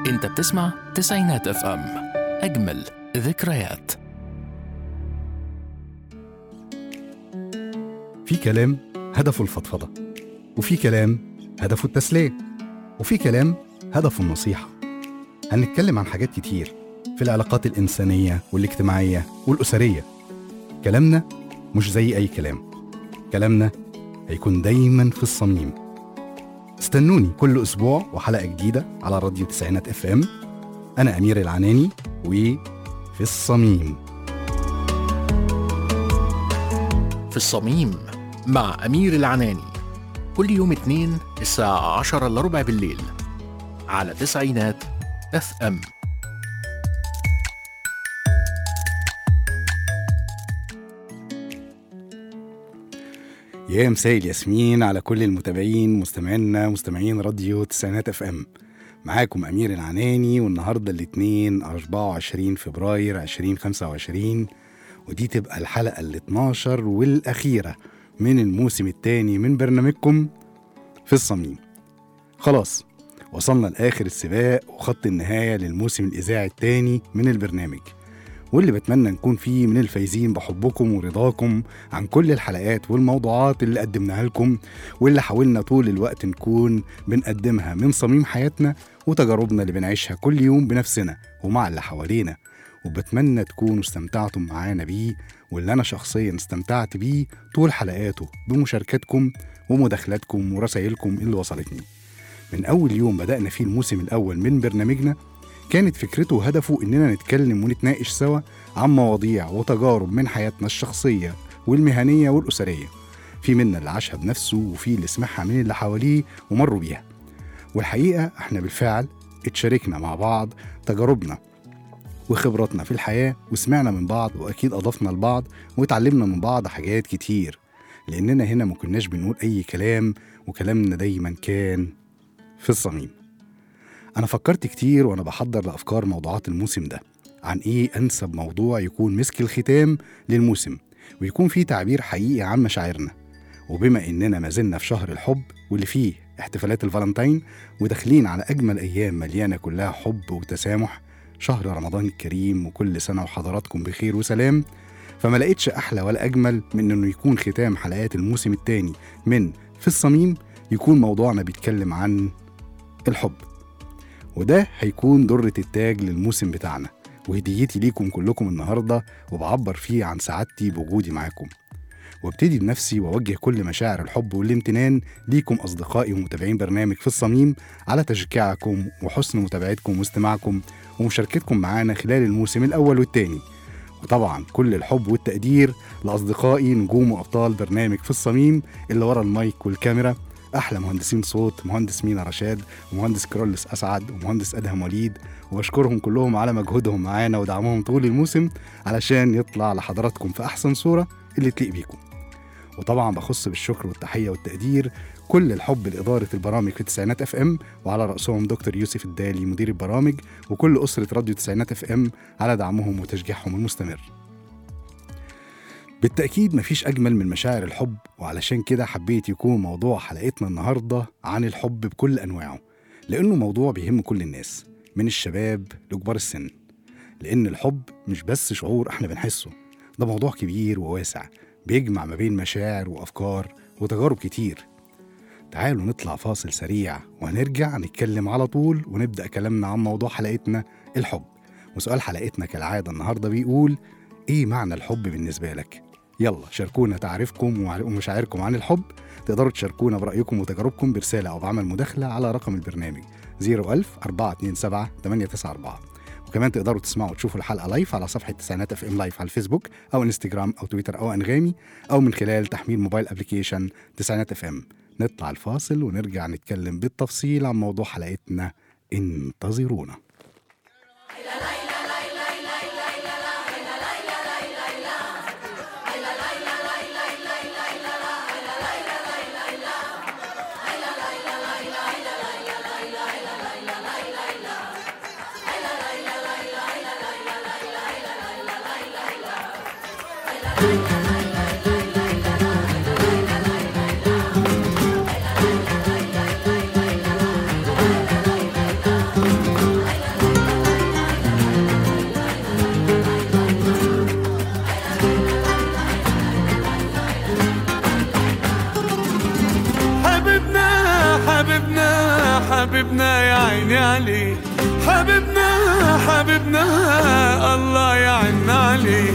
انت بتسمع تسعينات اف ام اجمل ذكريات في كلام هدفه الفضفضة وفي كلام هدفه التسلية وفي كلام هدفه النصيحة هنتكلم عن حاجات كتير في العلاقات الإنسانية والاجتماعية والأسرية كلامنا مش زي أي كلام كلامنا هيكون دايما في الصميم استنوني كل أسبوع وحلقة جديدة على راديو تسعينات اف ام أنا أمير العناني وفي الصميم في الصميم مع أمير العناني كل يوم اثنين الساعة عشرة إلا ربع بالليل على تسعينات اف ام يا مساء الياسمين على كل المتابعين مستمعينا مستمعين راديو تسعينات اف ام معاكم امير العناني والنهارده الاثنين 24 فبراير 2025 ودي تبقى الحلقه ال 12 والاخيره من الموسم الثاني من برنامجكم في الصميم خلاص وصلنا لاخر السباق وخط النهايه للموسم الاذاعي الثاني من البرنامج واللي بتمنى نكون فيه من الفايزين بحبكم ورضاكم عن كل الحلقات والموضوعات اللي قدمناها لكم واللي حاولنا طول الوقت نكون بنقدمها من صميم حياتنا وتجاربنا اللي بنعيشها كل يوم بنفسنا ومع اللي حوالينا وبتمنى تكونوا استمتعتم معانا بيه واللي أنا شخصيا استمتعت بيه طول حلقاته بمشاركاتكم ومداخلاتكم ورسائلكم اللي وصلتني من أول يوم بدأنا فيه الموسم الأول من برنامجنا كانت فكرته وهدفه إننا نتكلم ونتناقش سوا عن مواضيع وتجارب من حياتنا الشخصية والمهنية والأسرية في منا اللي عاشها بنفسه وفي اللي سمعها من اللي حواليه ومروا بيها والحقيقة احنا بالفعل اتشاركنا مع بعض تجاربنا وخبراتنا في الحياة وسمعنا من بعض وأكيد أضفنا لبعض واتعلمنا من بعض حاجات كتير لأننا هنا ما كناش بنقول أي كلام وكلامنا دايما كان في الصميم أنا فكرت كتير وأنا بحضر لأفكار موضوعات الموسم ده عن إيه أنسب موضوع يكون مسك الختام للموسم ويكون فيه تعبير حقيقي عن مشاعرنا وبما إننا ما زلنا في شهر الحب واللي فيه احتفالات الفالنتين وداخلين على أجمل أيام مليانة كلها حب وتسامح شهر رمضان الكريم وكل سنة وحضراتكم بخير وسلام فما لقيتش أحلى ولا أجمل من إنه يكون ختام حلقات الموسم الثاني من في الصميم يكون موضوعنا بيتكلم عن الحب وده هيكون درة التاج للموسم بتاعنا وهديتي ليكم كلكم النهاردة وبعبر فيه عن سعادتي بوجودي معاكم وابتدي بنفسي واوجه كل مشاعر الحب والامتنان ليكم اصدقائي ومتابعين برنامج في الصميم على تشجيعكم وحسن متابعتكم واستماعكم ومشاركتكم معانا خلال الموسم الاول والثاني وطبعا كل الحب والتقدير لاصدقائي نجوم وابطال برنامج في الصميم اللي ورا المايك والكاميرا احلى مهندسين صوت مهندس مينا رشاد ومهندس كرولس اسعد ومهندس ادهم وليد وبشكرهم كلهم على مجهودهم معانا ودعمهم طول الموسم علشان يطلع لحضراتكم في احسن صوره اللي تليق بيكم وطبعا بخص بالشكر والتحيه والتقدير كل الحب لإدارة البرامج في تسعينات اف ام وعلى رأسهم دكتور يوسف الدالي مدير البرامج وكل أسرة راديو تسعينات اف ام على دعمهم وتشجيعهم المستمر بالتأكيد مفيش أجمل من مشاعر الحب وعلشان كده حبيت يكون موضوع حلقتنا النهاردة عن الحب بكل أنواعه لأنه موضوع بيهم كل الناس من الشباب لكبار السن لأن الحب مش بس شعور احنا بنحسه ده موضوع كبير وواسع بيجمع ما بين مشاعر وأفكار وتجارب كتير تعالوا نطلع فاصل سريع وهنرجع نتكلم على طول ونبدأ كلامنا عن موضوع حلقتنا الحب وسؤال حلقتنا كالعادة النهاردة بيقول إيه معنى الحب بالنسبة لك؟ يلا شاركونا تعريفكم ومشاعركم عن الحب تقدروا تشاركونا برأيكم وتجاربكم برسالة أو بعمل مداخلة على رقم البرنامج 01000 427 894 وكمان تقدروا تسمعوا وتشوفوا الحلقة لايف على صفحة تسعينات اف ام لايف على الفيسبوك أو انستجرام أو تويتر أو أنغامي أو من خلال تحميل موبايل ابلكيشن تسعينات اف ام نطلع الفاصل ونرجع نتكلم بالتفصيل عن موضوع حلقتنا انتظرونا حبيبنا يا عيني عليه حبيبنا حبيبنا الله يعن عليه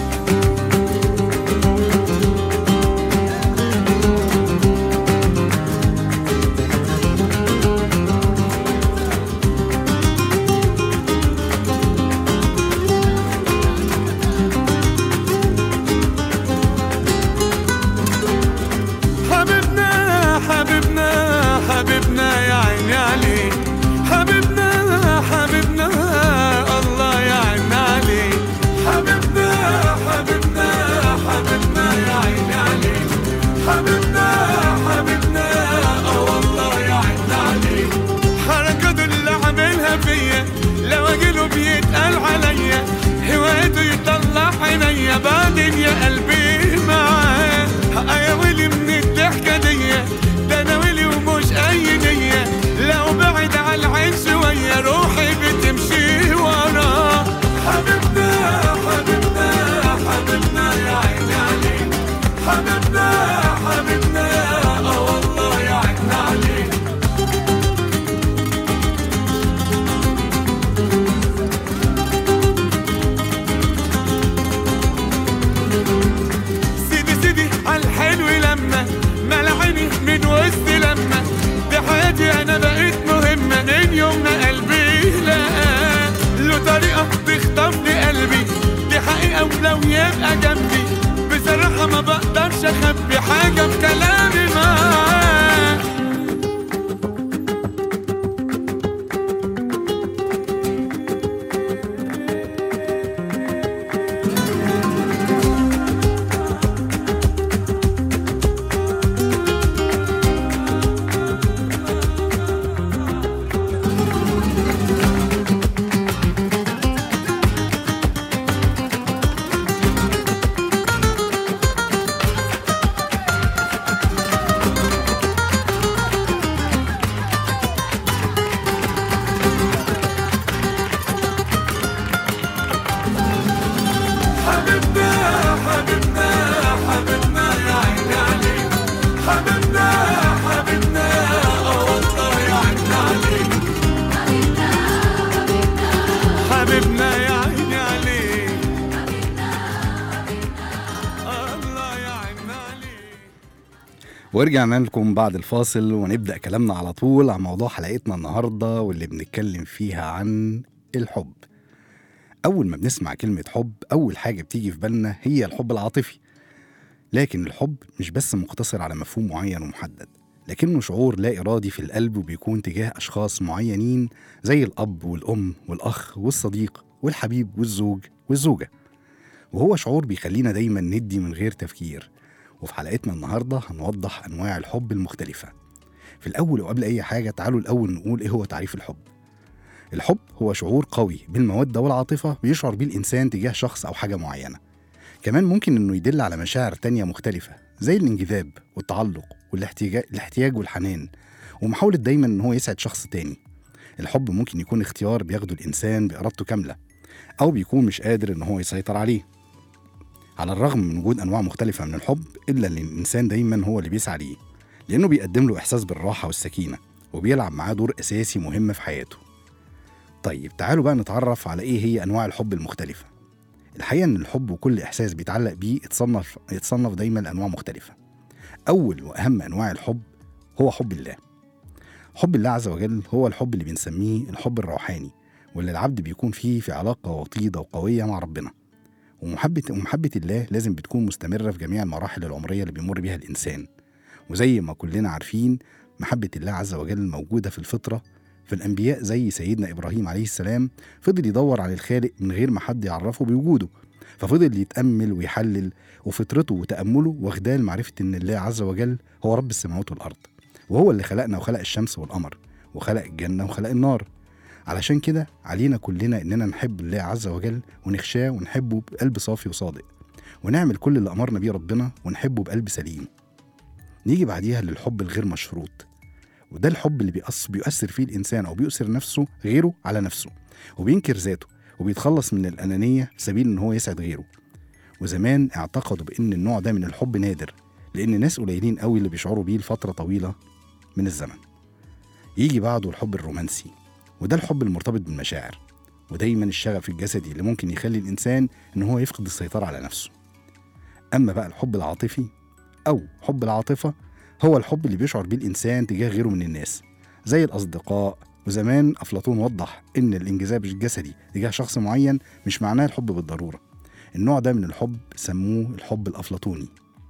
حبيبنا حبيبنا حبيبنا يا عيني عليه حبيبنا حبيبنا الله يعين عليه حبيبنا حبيبنا حبيبنا يا عيني عليه حبيبنا حبيبنا اه والله يعين عليه حركاته اللي عاملها فيا لو اجيله بيتقال عليا هوايته يطلع عينيا بعدين يا قلبي معاه يا ويلي من الضحكة دي ده انا ويلي ومش اي نية لو بعد على العين شوية روحي بتمشي وراه حبيبنا حبيبنا حبيبنا يا عيني عليه حبيبنا حبيبنا اه والله يا عيني عليه سيدي سيدي عالحلو لما ملعيني من وسط لما دي حياتي انا بقيت مهمة من يوم ما قلبي لقاه له طريقة تخطف لي قلبي دي حقيقة ولو يبقى جنبي بصراحة ما بقدرش اخبي حاجة في كلامي معاه حبيبنا حبيبنا حبيبنا يا عيني عليه حبيبنا حبيبنا اه والله يا عيني عليه حبيبنا يا عيني عليه الله يا عيني عليه ورجعنا لكم بعد الفاصل ونبدأ كلامنا على طول عن موضوع حلقتنا النهاردة واللي بنتكلم فيها عن الحب أول ما بنسمع كلمة حب أول حاجة بتيجي في بالنا هي الحب العاطفي لكن الحب مش بس مقتصر على مفهوم معين ومحدد لكنه شعور لا إرادي في القلب وبيكون تجاه أشخاص معينين زي الأب والأم والأخ والصديق والحبيب والزوج والزوجة وهو شعور بيخلينا دايما ندي من غير تفكير وفي حلقتنا النهارده هنوضح انواع الحب المختلفه في الاول وقبل اي حاجه تعالوا الاول نقول ايه هو تعريف الحب الحب هو شعور قوي بالموده والعاطفه بيشعر بيه الانسان تجاه شخص او حاجه معينه كمان ممكن انه يدل على مشاعر تانية مختلفه زي الانجذاب والتعلق والاحتياج الاحتياج والحنان ومحاوله دايما ان هو يسعد شخص تاني الحب ممكن يكون اختيار بياخده الانسان بارادته كامله او بيكون مش قادر ان هو يسيطر عليه على الرغم من وجود انواع مختلفه من الحب الا ان الانسان دايما هو اللي بيسعى ليه لانه بيقدم له احساس بالراحه والسكينه وبيلعب معاه دور اساسي مهم في حياته طيب تعالوا بقى نتعرف على ايه هي انواع الحب المختلفه الحقيقه ان الحب وكل احساس بيتعلق بيه اتصنف يتصنف دايما لانواع مختلفه اول واهم انواع الحب هو حب الله حب الله عز وجل هو الحب اللي بنسميه الحب الروحاني واللي العبد بيكون فيه في علاقه وطيده وقويه مع ربنا ومحبة ومحبة الله لازم بتكون مستمرة في جميع المراحل العمرية اللي بيمر بيها الإنسان وزي ما كلنا عارفين محبة الله عز وجل موجودة في الفطرة في الأنبياء زي سيدنا إبراهيم عليه السلام فضل يدور على الخالق من غير ما حد يعرفه بوجوده ففضل يتأمل ويحلل وفطرته وتأمله واخداه لمعرفة إن الله عز وجل هو رب السماوات والأرض وهو اللي خلقنا وخلق الشمس والقمر وخلق الجنة وخلق النار علشان كده علينا كلنا إننا نحب الله عز وجل ونخشاه ونحبه بقلب صافي وصادق ونعمل كل اللي أمرنا بيه ربنا ونحبه بقلب سليم نيجي بعديها للحب الغير مشروط وده الحب اللي بيأثر, بيؤثر فيه الإنسان أو بيؤثر نفسه غيره على نفسه وبينكر ذاته وبيتخلص من الأنانية في سبيل إن هو يسعد غيره وزمان اعتقدوا بإن النوع ده من الحب نادر لأن ناس قليلين قوي اللي بيشعروا بيه لفترة طويلة من الزمن يجي بعده الحب الرومانسي وده الحب المرتبط بالمشاعر ودايما الشغف الجسدي اللي ممكن يخلي الإنسان إن هو يفقد السيطرة على نفسه أما بقى الحب العاطفي أو حب العاطفة هو الحب اللي بيشعر بيه الإنسان تجاه غيره من الناس زي الأصدقاء وزمان أفلاطون وضح إن الانجذاب الجسدي تجاه شخص معين مش معناه الحب بالضرورة النوع ده من الحب سموه الحب الأفلاطوني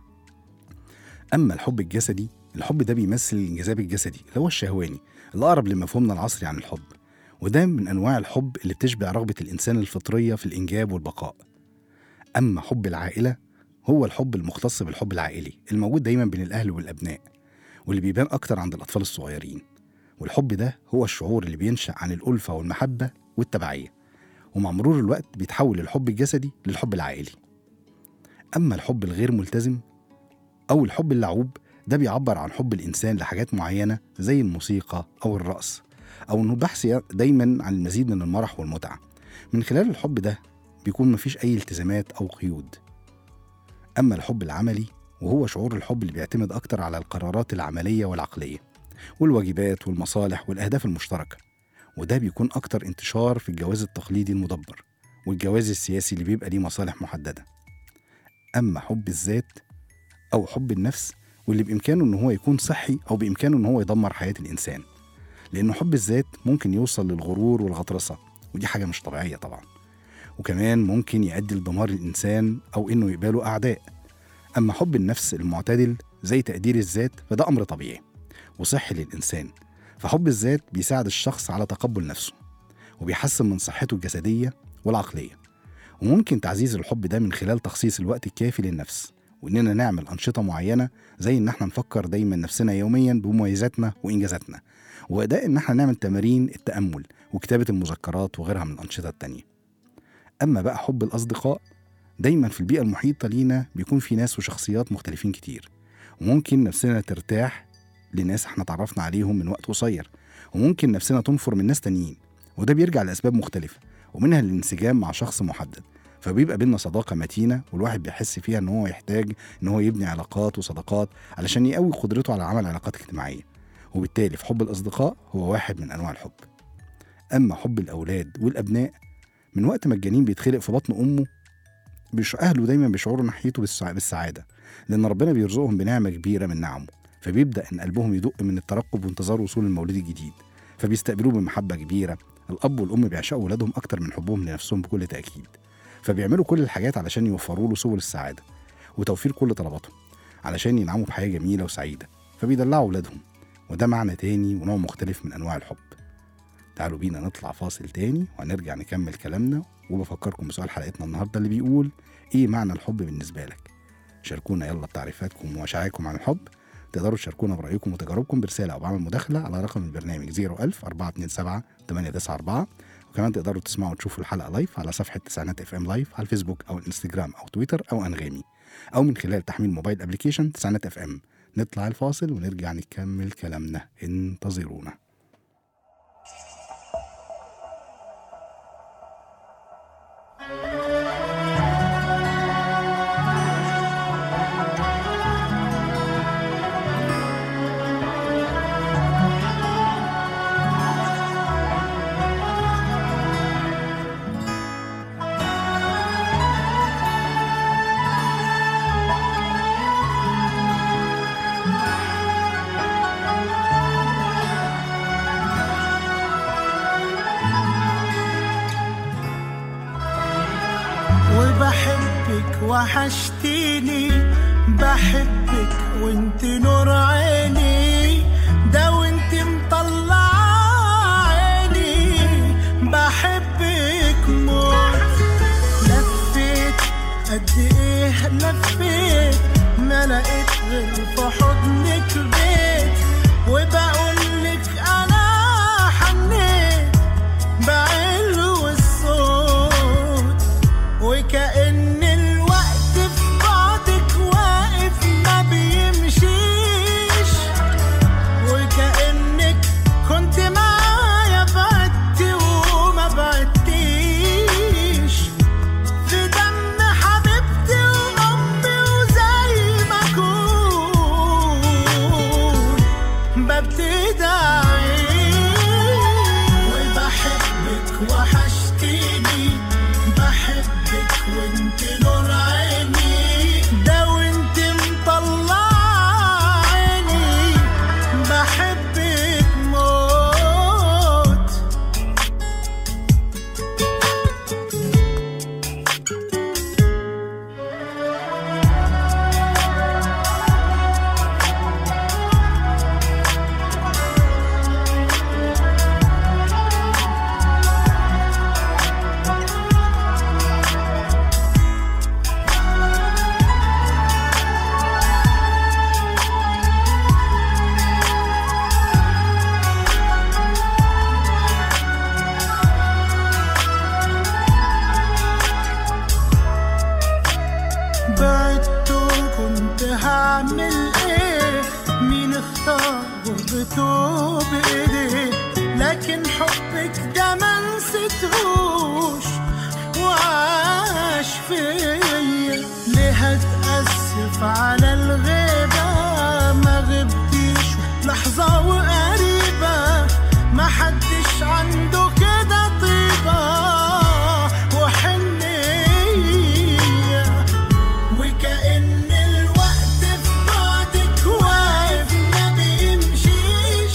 أما الحب الجسدي الحب ده بيمثل الانجذاب الجسدي اللي هو الشهواني الأقرب لمفهومنا العصري عن الحب وده من أنواع الحب اللي بتشبع رغبة الإنسان الفطرية في الإنجاب والبقاء أما حب العائلة هو الحب المختص بالحب العائلي الموجود دايما بين الأهل والأبناء واللي بيبان أكتر عند الأطفال الصغيرين والحب ده هو الشعور اللي بينشأ عن الألفة والمحبة والتبعية ومع مرور الوقت بيتحول الحب الجسدي للحب العائلي أما الحب الغير ملتزم أو الحب اللعوب ده بيعبر عن حب الإنسان لحاجات معينة زي الموسيقى أو الرقص أو إنه بحث دايما عن المزيد من المرح والمتعة من خلال الحب ده بيكون مفيش أي التزامات أو قيود أما الحب العملي وهو شعور الحب اللي بيعتمد أكتر على القرارات العملية والعقلية والواجبات والمصالح والأهداف المشتركة وده بيكون أكتر انتشار في الجواز التقليدي المدبر والجواز السياسي اللي بيبقى ليه مصالح محددة أما حب الذات أو حب النفس واللي بإمكانه إن هو يكون صحي أو بإمكانه إن هو يدمر حياة الإنسان لأنه حب الذات ممكن يوصل للغرور والغطرسة ودي حاجة مش طبيعية طبعا وكمان ممكن يؤدي لدمار الإنسان أو إنه يقبله أعداء أما حب النفس المعتدل زي تقدير الذات فده أمر طبيعي وصحي للإنسان فحب الذات بيساعد الشخص على تقبل نفسه وبيحسن من صحته الجسدية والعقلية وممكن تعزيز الحب ده من خلال تخصيص الوقت الكافي للنفس وإننا نعمل أنشطة معينة زي إن احنا نفكر دايما نفسنا يوميا بمميزاتنا وإنجازاتنا وأداء إن احنا نعمل تمارين التأمل وكتابة المذكرات وغيرها من الأنشطة التانية أما بقى حب الأصدقاء دايما في البيئة المحيطة لينا بيكون في ناس وشخصيات مختلفين كتير وممكن نفسنا ترتاح لناس احنا تعرفنا عليهم من وقت قصير وممكن نفسنا تنفر من ناس تانيين وده بيرجع لأسباب مختلفة ومنها الانسجام مع شخص محدد فبيبقى بينا صداقة متينة والواحد بيحس فيها إن هو يحتاج إن هو يبني علاقات وصداقات علشان يقوي قدرته على عمل علاقات اجتماعية وبالتالي في حب الأصدقاء هو واحد من أنواع الحب أما حب الأولاد والأبناء من وقت ما الجنين بيتخلق في بطن أمه بيش أهله دايما بيشعروا ناحيته بالسع- بالسعادة لأن ربنا بيرزقهم بنعمة كبيرة من نعمه فبيبدأ إن قلبهم يدق من الترقب وانتظار وصول المولود الجديد فبيستقبلوه بمحبة كبيرة الأب والأم بيعشقوا ولادهم أكتر من حبهم لنفسهم بكل تأكيد فبيعملوا كل الحاجات علشان يوفروا له سبل السعادة وتوفير كل طلباتهم علشان ينعموا بحياة جميلة وسعيدة فبيدلعوا ولادهم وده معنى تاني ونوع مختلف من أنواع الحب تعالوا بينا نطلع فاصل تاني وهنرجع نكمل كلامنا وبفكركم بسؤال حلقتنا النهاردة اللي بيقول إيه معنى الحب بالنسبة لك شاركونا يلا بتعريفاتكم ومشاعركم عن الحب تقدروا تشاركونا برأيكم وتجاربكم برسالة أو بعمل مداخلة على رقم البرنامج 01000 427 894 وكمان تقدروا تسمعوا وتشوفوا الحلقة لايف على صفحة تسعينات اف ام لايف على الفيسبوك أو الانستجرام أو تويتر أو أنغامي أو من خلال تحميل موبايل ابلكيشن تسعينات اف ام نطلع الفاصل ونرجع نكمل كلامنا انتظرونا وبحبك وحشتيني بحبك وانت نور عيني ده وانت مطلع عيني بحبك موت لفيت قد ايه لفيت ما لقيت غير في حضنك بيت وبقولك انا حنيت بعلو الصوت وكأن الوقت في بعدك واقف ما بيمشيش وكأنك كنت معايا بعدت وما بعدتيش في دم حبيبتي وأمي وزي ما أكون ببتدي أعيش غربته بإيديه لكن حبك ده ما نسيتهوش وعاش فيا ليه هتأسف على الغيبة ما غبتيش لحظة وقريبة ما حدش عنده كده طيبة وحنية وكأن الوقت في بعدك واقف ما بيمشيش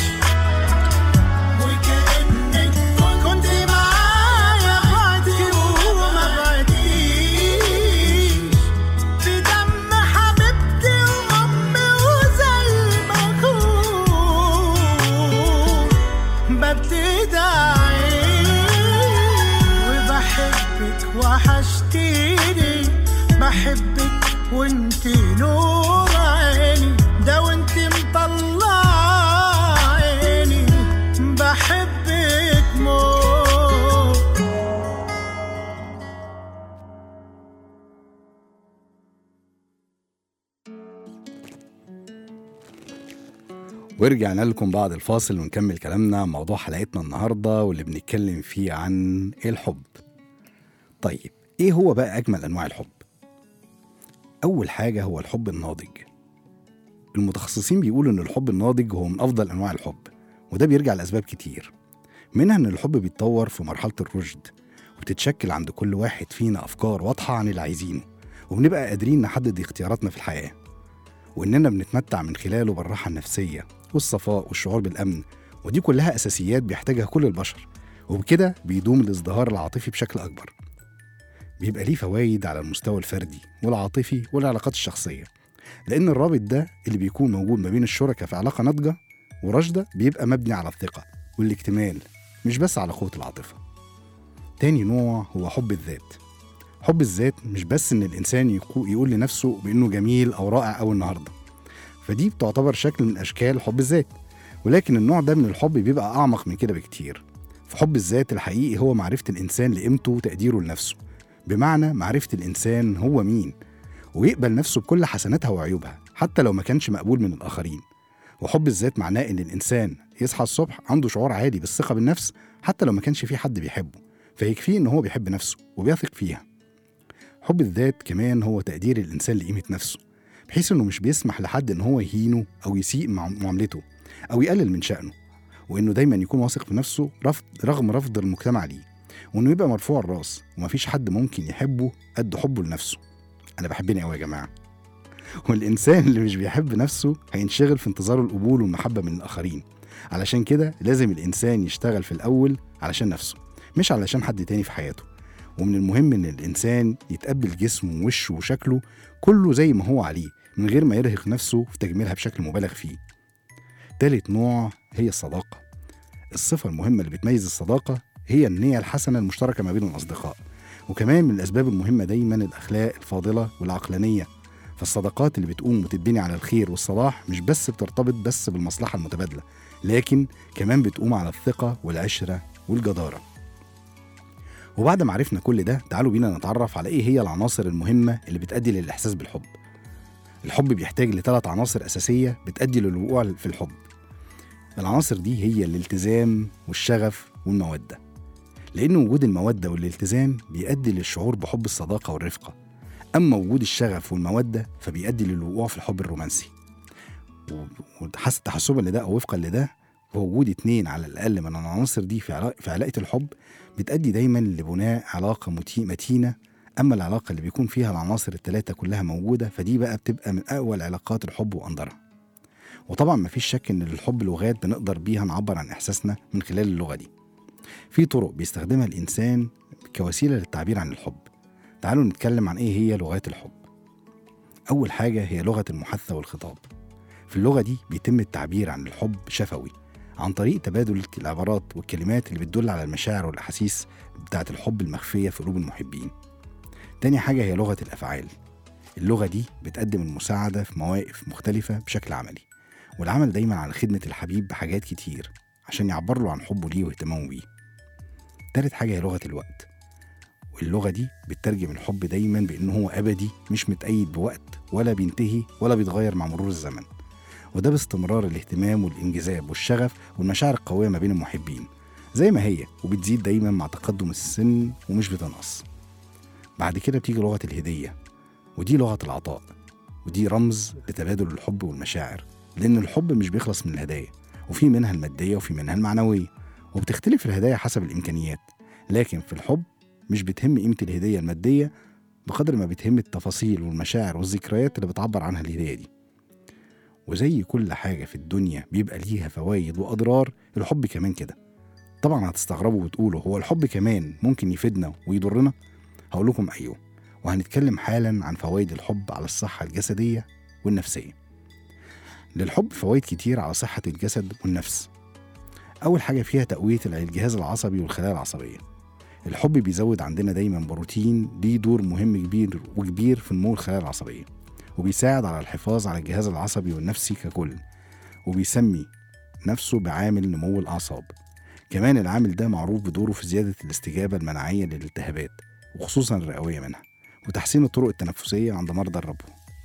وكأنك كنت معايا بعدي وما بعديش في دم حبيبتي وأمي وزي ما أكون ببتدي أعيش وبحبك وحشتيني بحبك وانت نور عيني ده وانت مطلع عيني بحبك موت ورجعنا لكم بعد الفاصل ونكمل كلامنا عن موضوع حلقتنا النهارده واللي بنتكلم فيه عن الحب. طيب ايه هو بقى اجمل انواع الحب؟ اول حاجه هو الحب الناضج. المتخصصين بيقولوا ان الحب الناضج هو من افضل انواع الحب وده بيرجع لاسباب كتير. منها ان الحب بيتطور في مرحله الرشد وبتتشكل عند كل واحد فينا افكار واضحه عن اللي عايزينه وبنبقى قادرين نحدد اختياراتنا في الحياه. وإننا بنتمتع من خلاله بالراحة النفسية والصفاء والشعور بالأمن ودي كلها أساسيات بيحتاجها كل البشر وبكده بيدوم الازدهار العاطفي بشكل أكبر بيبقى ليه فوايد على المستوى الفردي والعاطفي والعلاقات الشخصية لأن الرابط ده اللي بيكون موجود ما بين الشركاء في علاقة ناضجة وراشدة بيبقى مبني على الثقة والاكتمال مش بس على قوة العاطفة تاني نوع هو حب الذات حب الذات مش بس ان الانسان يقو- يقول لنفسه بانه جميل او رائع او النهارده فدي بتعتبر شكل من اشكال حب الذات ولكن النوع ده من الحب بيبقى اعمق من كده بكتير فحب الذات الحقيقي هو معرفه الانسان لقيمته وتقديره لنفسه بمعنى معرفه الانسان هو مين ويقبل نفسه بكل حسناتها وعيوبها حتى لو ما كانش مقبول من الاخرين وحب الذات معناه ان الانسان يصحى الصبح عنده شعور عالي بالثقه بالنفس حتى لو ما كانش في حد بيحبه فيكفيه ان هو بيحب نفسه وبيثق فيها حب الذات كمان هو تقدير الإنسان لقيمة نفسه بحيث إنه مش بيسمح لحد إن هو يهينه أو يسيء مع معاملته أو يقلل من شأنه وإنه دايما يكون واثق في نفسه رفض رغم رفض المجتمع ليه وإنه يبقى مرفوع الراس ومفيش حد ممكن يحبه قد حبه لنفسه أنا بحبني أوي يا جماعة والإنسان اللي مش بيحب نفسه هينشغل في انتظار القبول والمحبة من الآخرين علشان كده لازم الإنسان يشتغل في الأول علشان نفسه مش علشان حد تاني في حياته ومن المهم ان الانسان يتقبل جسمه ووشه وشكله كله زي ما هو عليه من غير ما يرهق نفسه في تجميلها بشكل مبالغ فيه تالت نوع هي الصداقة الصفة المهمة اللي بتميز الصداقة هي النية الحسنة المشتركة ما بين الأصدقاء وكمان من الأسباب المهمة دايما الأخلاق الفاضلة والعقلانية فالصداقات اللي بتقوم وتتبني على الخير والصلاح مش بس بترتبط بس بالمصلحة المتبادلة لكن كمان بتقوم على الثقة والعشرة والجدارة وبعد ما عرفنا كل ده تعالوا بينا نتعرف على ايه هي العناصر المهمة اللي بتأدي للإحساس بالحب الحب بيحتاج لثلاث عناصر أساسية بتأدي للوقوع في الحب العناصر دي هي الالتزام والشغف والمودة لأن وجود المودة والالتزام بيؤدي للشعور بحب الصداقة والرفقة أما وجود الشغف والمودة فبيؤدي للوقوع في الحب الرومانسي وحسب تحسبا لده أو وفقا لده ووجود اتنين على الأقل من العناصر دي في علا- في علاقة الحب بتأدي دايما لبناء علاقة متي- متينة أما العلاقة اللي بيكون فيها العناصر التلاتة كلها موجودة فدي بقى بتبقى من أقوى العلاقات الحب وأندرها وطبعا مفيش شك إن للحب لغات بنقدر بيها نعبر عن إحساسنا من خلال اللغة دي في طرق بيستخدمها الإنسان كوسيلة للتعبير عن الحب تعالوا نتكلم عن إيه هي لغات الحب أول حاجة هي لغة المحادثة والخطاب في اللغة دي بيتم التعبير عن الحب شفوي عن طريق تبادل العبارات والكلمات اللي بتدل على المشاعر والأحاسيس بتاعة الحب المخفية في قلوب المحبين تاني حاجة هي لغة الأفعال اللغة دي بتقدم المساعدة في مواقف مختلفة بشكل عملي والعمل دايما على خدمة الحبيب بحاجات كتير عشان يعبر له عن حبه ليه واهتمامه بيه تالت حاجة هي لغة الوقت واللغة دي بتترجم الحب دايما بأنه هو أبدي مش متأيد بوقت ولا بينتهي ولا بيتغير مع مرور الزمن وده باستمرار الاهتمام والانجذاب والشغف والمشاعر القوية ما بين المحبين زي ما هي وبتزيد دايما مع تقدم السن ومش بتنقص بعد كده بتيجي لغة الهدية ودي لغة العطاء ودي رمز لتبادل الحب والمشاعر لأن الحب مش بيخلص من الهدايا وفي منها المادية وفي منها المعنوية وبتختلف الهدايا حسب الإمكانيات لكن في الحب مش بتهم قيمة الهدية المادية بقدر ما بتهم التفاصيل والمشاعر والذكريات اللي بتعبر عنها الهدية دي وزي كل حاجة في الدنيا بيبقى ليها فوايد وأضرار الحب كمان كده طبعا هتستغربوا وتقولوا هو الحب كمان ممكن يفيدنا ويضرنا هقول لكم أيوه وهنتكلم حالا عن فوائد الحب على الصحة الجسدية والنفسية للحب فوائد كتير على صحة الجسد والنفس أول حاجة فيها تقوية الجهاز العصبي والخلايا العصبية الحب بيزود عندنا دايما بروتين ليه دور مهم كبير وكبير في نمو الخلايا العصبية وبيساعد على الحفاظ على الجهاز العصبي والنفسي ككل وبيسمي نفسه بعامل نمو الأعصاب كمان العامل ده معروف بدوره في زيادة الاستجابة المناعية للالتهابات وخصوصا الرئوية منها وتحسين الطرق التنفسية عند مرضى الربو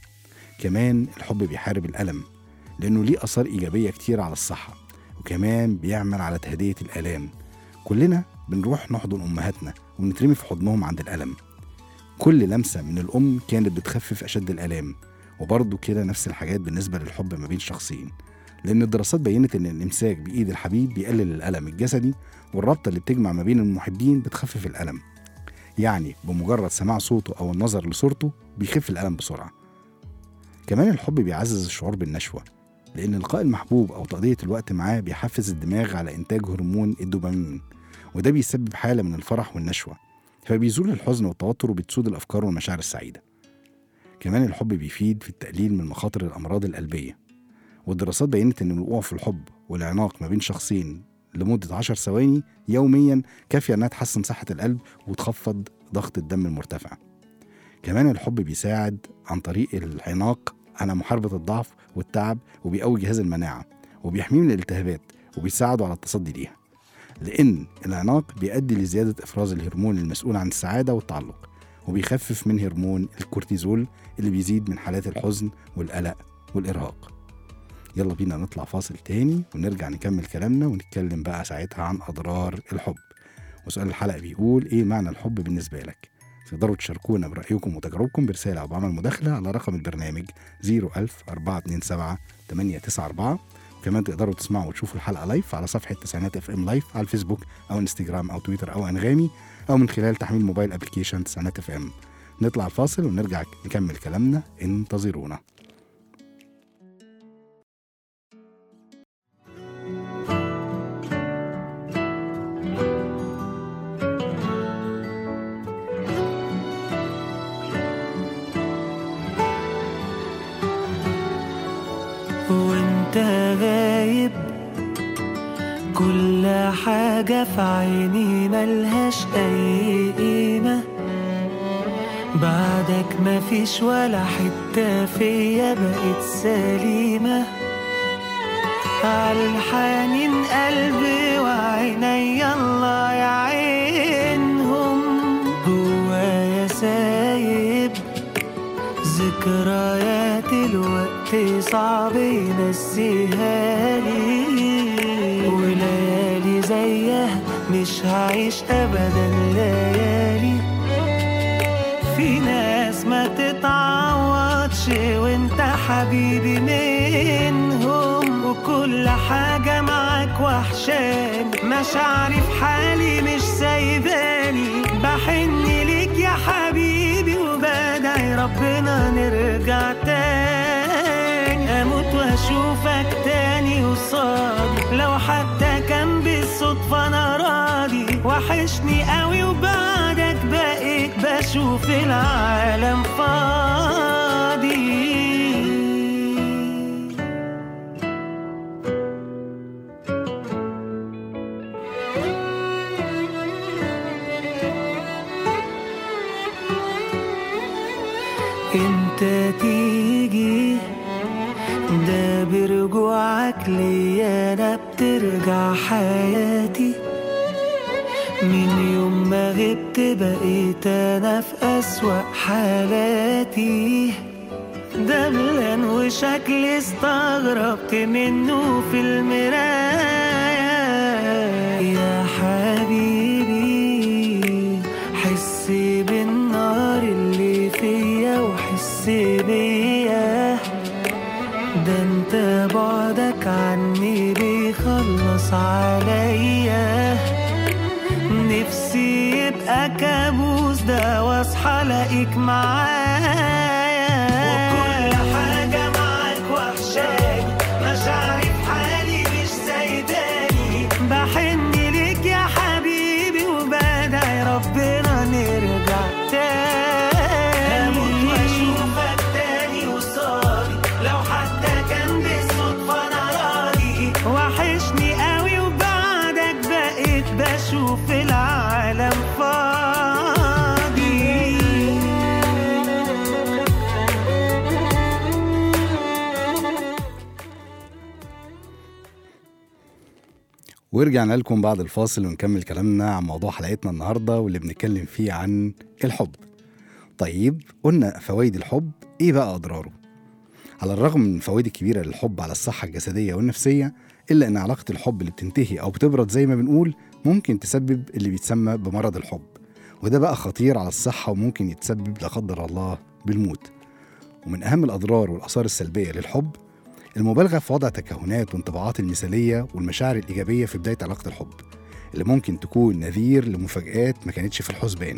كمان الحب بيحارب الألم لأنه ليه آثار إيجابية كتير على الصحة وكمان بيعمل على تهدئة الآلام كلنا بنروح نحضن أمهاتنا ونترمي في حضنهم عند الألم كل لمسة من الأم كانت بتخفف أشد الآلام وبرضه كده نفس الحاجات بالنسبة للحب ما بين شخصين لأن الدراسات بينت إن الإمساك بإيد الحبيب بيقلل الألم الجسدي والرابطة اللي بتجمع ما بين المحبين بتخفف الألم يعني بمجرد سماع صوته أو النظر لصورته بيخف الألم بسرعة كمان الحب بيعزز الشعور بالنشوة لأن لقاء المحبوب أو تقضية الوقت معاه بيحفز الدماغ على إنتاج هرمون الدوبامين وده بيسبب حالة من الفرح والنشوة فبيزول الحزن والتوتر وبتسود الأفكار والمشاعر السعيدة كمان الحب بيفيد في التقليل من مخاطر الأمراض القلبية والدراسات بينت إن الوقوع في الحب والعناق ما بين شخصين لمدة 10 ثواني يوميا كافية إنها تحسن صحة القلب وتخفض ضغط الدم المرتفع كمان الحب بيساعد عن طريق العناق على محاربة الضعف والتعب وبيقوي جهاز المناعة وبيحميه من الالتهابات وبيساعده على التصدي ليها لأن العناق بيؤدي لزيادة إفراز الهرمون المسؤول عن السعادة والتعلق وبيخفف من هرمون الكورتيزول اللي بيزيد من حالات الحزن والقلق والإرهاق يلا بينا نطلع فاصل تاني ونرجع نكمل كلامنا ونتكلم بقى ساعتها عن أضرار الحب وسؤال الحلقة بيقول إيه معنى الحب بالنسبة لك؟ تقدروا تشاركونا برأيكم وتجاربكم برسالة أو بعمل مداخلة على رقم البرنامج 01000 427 894 وكمان تقدروا تسمعوا وتشوفوا الحلقة لايف على صفحة تسعينات اف ام لايف على الفيسبوك أو انستجرام أو تويتر أو أنغامي أو من خلال تحميل موبايل ابلكيشن تسعينات اف ام نطلع الفاصل ونرجع نكمل كلامنا انتظرونا وانت غايب كل حاجة في عيني ملهاش أي قيمة بعدك مفيش ولا حتة فيا بقت سليمة عالحنين قلبي وعيني الله يعينهم جوايا سايب ذكريات الوقت صعب ينسيها لي وليالي زيها مش هعيش ابدا ليالي في ناس ما تتعوضش وانت حبيبي منهم وكل حاجة معاك وحشاني مشاعري في حالي مش سايباني بحن ليك يا حبيبي وبدعي ربنا نرجع تاني اموت واشوفك تاني قصادي لو حتى كان بالصدفة انا راضي وحشني قوي وبعدك بقيت بشوف العالم فاضي انت تيجي ده برجوعك ليا انا بترجع حياتي من يوم ما غبت بقيت انا في اسوأ حالاتي دبلان وشكل استغربت منه في المراية يا حبيبي حس بالنار اللي فيا وحس بيا ده انت بعدك عني بيخلص عليا نفسي يبقى كابوس ده واصحى الاقيك معايا وكل حاجة معاك وحشاني مشاعري في حالي مش سايباني بحن ليك يا حبيبي وبدعي ربنا نرجع تاني هموت واشوفك تاني قصادي لو حتى كان بالصدفة انا راضي وحشني قوي وبعدك بقيت بشوف العالم فاضي ورجعنا لكم بعد الفاصل ونكمل كلامنا عن موضوع حلقتنا النهارده واللي بنتكلم فيه عن الحب. طيب قلنا فوائد الحب ايه بقى اضراره؟ على الرغم من الفوائد الكبيره للحب على الصحه الجسديه والنفسيه الا ان علاقه الحب اللي بتنتهي او بتبرد زي ما بنقول ممكن تسبب اللي بيتسمى بمرض الحب. وده بقى خطير على الصحه وممكن يتسبب لا قدر الله بالموت. ومن اهم الاضرار والاثار السلبيه للحب المبالغه في وضع تكهنات وانطباعات المثاليه والمشاعر الايجابيه في بدايه علاقه الحب اللي ممكن تكون نذير لمفاجآت ما كانتش في الحسبان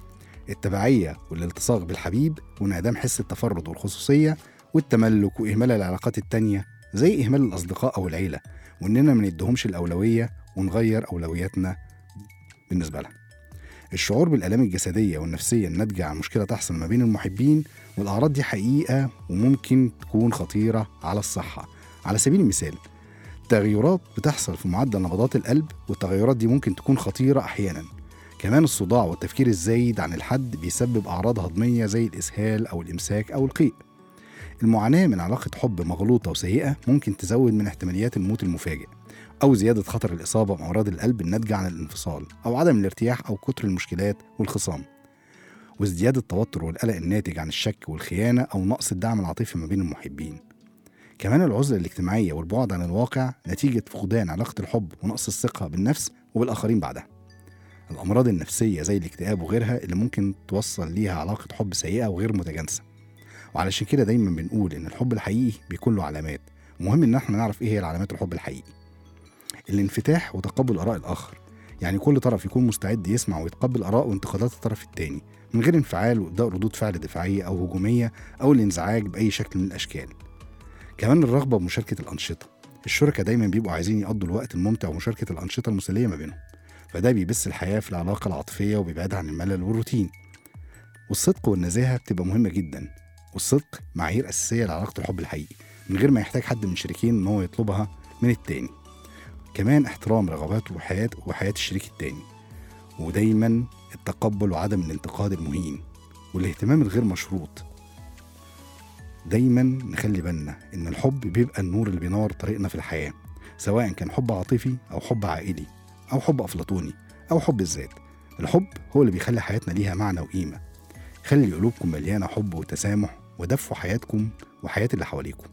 التبعية والالتصاق بالحبيب وانعدام حس التفرد والخصوصية والتملك وإهمال العلاقات التانية زي إهمال الأصدقاء أو العيلة وإننا ما ندهمش الأولوية ونغير أولوياتنا بالنسبة لها الشعور بالآلام الجسدية والنفسية الناتجة عن مشكلة تحصل ما بين المحبين والأعراض دي حقيقة وممكن تكون خطيرة على الصحة على سبيل المثال تغيرات بتحصل في معدل نبضات القلب والتغيرات دي ممكن تكون خطيرة أحيانا كمان الصداع والتفكير الزايد عن الحد بيسبب أعراض هضمية زي الإسهال أو الإمساك أو القيء المعاناة من علاقة حب مغلوطة وسيئة ممكن تزود من احتماليات الموت المفاجئ أو زيادة خطر الإصابة بأمراض القلب الناتجة عن الانفصال أو عدم الارتياح أو كتر المشكلات والخصام وازدياد التوتر والقلق الناتج عن الشك والخيانة أو نقص الدعم العاطفي ما بين المحبين كمان العزلة الاجتماعية والبعد عن الواقع نتيجة فقدان علاقة الحب ونقص الثقة بالنفس وبالآخرين بعدها الأمراض النفسية زي الاكتئاب وغيرها اللي ممكن توصل ليها علاقة حب سيئة وغير متجانسة وعلشان كده دايما بنقول إن الحب الحقيقي بيكون له علامات مهم إن احنا نعرف إيه هي علامات الحب الحقيقي الانفتاح وتقبل آراء الآخر يعني كل طرف يكون مستعد يسمع ويتقبل آراء وانتقادات الطرف التاني من غير انفعال وإبداء ردود فعل دفاعية أو هجومية أو الانزعاج بأي شكل من الأشكال كمان الرغبة بمشاركة الأنشطة الشركاء دايما بيبقوا عايزين يقضوا الوقت الممتع ومشاركة الأنشطة المسلية ما بينهم فده بيبث الحياة في العلاقة العاطفية وبيبعدها عن الملل والروتين والصدق والنزاهة بتبقى مهمة جدا والصدق معايير أساسية لعلاقة الحب الحقيقي من غير ما يحتاج حد من الشريكين إن هو يطلبها من التاني كمان احترام رغبات وحياة وحياة الشريك التاني ودايما التقبل وعدم الانتقاد المهين والاهتمام الغير مشروط دايما نخلي بالنا ان الحب بيبقى النور اللي بينور طريقنا في الحياه سواء كان حب عاطفي او حب عائلي او حب افلاطوني او حب الذات الحب هو اللي بيخلي حياتنا ليها معنى وقيمه خلي قلوبكم مليانه حب وتسامح ودفوا حياتكم وحياه اللي حواليكم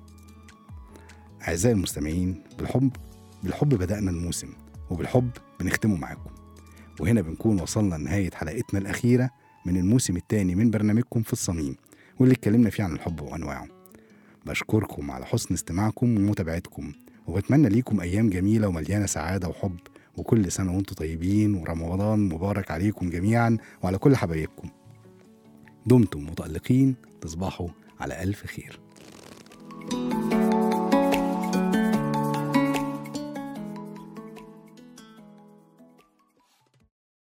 اعزائي المستمعين بالحب بالحب بدانا الموسم وبالحب بنختمه معاكم وهنا بنكون وصلنا لنهايه حلقتنا الاخيره من الموسم الثاني من برنامجكم في الصميم واللي اتكلمنا فيه عن الحب وانواعه بشكركم على حسن استماعكم ومتابعتكم وبتمنى ليكم ايام جميله ومليانه سعاده وحب وكل سنه وانتم طيبين ورمضان مبارك عليكم جميعا وعلى كل حبايبكم دمتم متالقين تصبحوا على الف خير